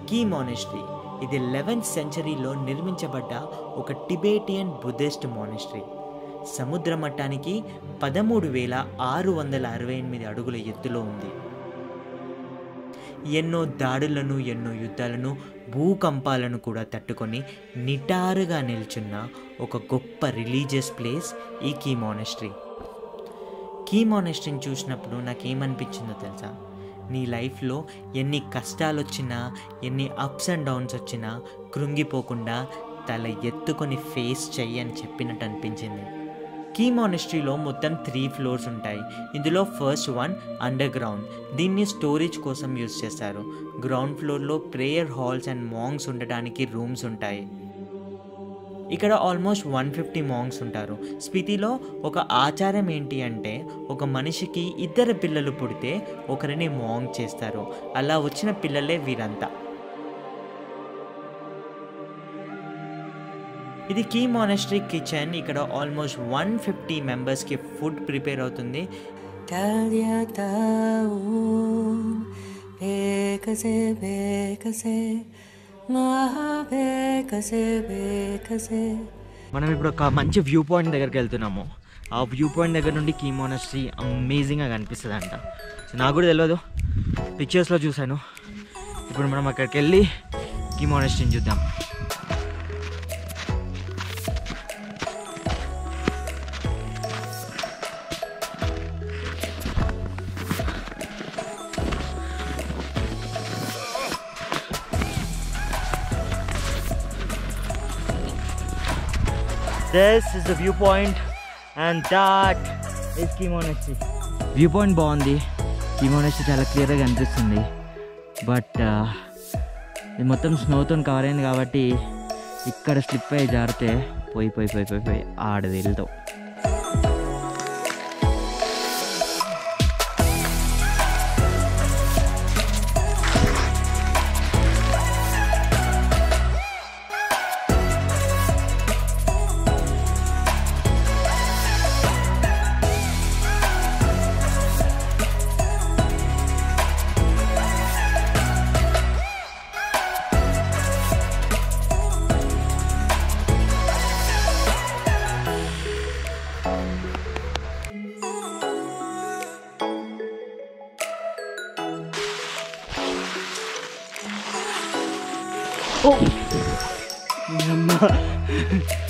key monastery ఇది eleventh సెంచరీలో నిర్మించబడ్డ ఒక టిబేటియన్ బుద్ధిస్ట్ మానిస్ట్రీ సముద్ర మట్టానికి పదమూడు వేల ఆరు వందల అరవై ఎనిమిది అడుగుల ఎత్తులో ఉంది ఎన్నో దాడులను ఎన్నో యుద్ధాలను భూకంపాలను కూడా తట్టుకొని నిటారుగా నిల్చున్న ఒక గొప్ప రిలీజియస్ ప్లేస్ ఈ కీ మానెస్ట్రీ కీ మానెస్ట్రీని చూసినప్పుడు నాకేమనిపించిందో తెలుసా నీ లైఫ్లో ఎన్ని కష్టాలు వచ్చినా ఎన్ని అప్స్ అండ్ డౌన్స్ వచ్చినా కృంగిపోకుండా తల ఎత్తుకొని ఫేస్ చెయ్యి అని చెప్పినట్టు అనిపించింది కీ మానిస్ట్రీలో మొత్తం త్రీ ఫ్లోర్స్ ఉంటాయి ఇందులో ఫస్ట్ వన్ అండర్ గ్రౌండ్ దీన్ని స్టోరేజ్ కోసం యూజ్ చేస్తారు గ్రౌండ్ ఫ్లోర్లో ప్రేయర్ హాల్స్ అండ్ మాంగ్స్ ఉండడానికి రూమ్స్ ఉంటాయి ఇక్కడ ఆల్మోస్ట్ వన్ ఫిఫ్టీ మాంగ్స్ ఉంటారు స్పితిలో ఒక ఆచారం ఏంటి అంటే ఒక మనిషికి ఇద్దరు పిల్లలు పుడితే ఒకరిని మాంగ్ చేస్తారు అలా వచ్చిన పిల్లలే వీరంతా ఇది కీ మానెస్ట్రీ కిచెన్ ఇక్కడ ఆల్మోస్ట్ వన్ ఫిఫ్టీ మెంబర్స్కి ఫుడ్ ప్రిపేర్ అవుతుంది మనం ఇప్పుడు ఒక మంచి వ్యూ పాయింట్ దగ్గరికి వెళ్తున్నాము ఆ వ్యూ పాయింట్ దగ్గర నుండి కీ మానెస్ట్రీ అమేజింగ్గా కనిపిస్తుంది అంట సో నాకు కూడా తెలియదు పిక్చర్స్లో చూశాను ఇప్పుడు మనం అక్కడికి వెళ్ళి కీ మానెస్ట్రీని చూద్దాం this is the view point and that is Key monastery view point బాగుంది కీమోనెస్టీ చాలా క్లియర్గా కనిపిస్తుంది బట్ ఇది మొత్తం స్నోతో కవర్ అయింది కాబట్టి ఇక్కడ స్లిప్ అయ్యి జారితే పోయి పోయి పోయి పోయి పోయి ఆడది వెళ్తావు అమ్మా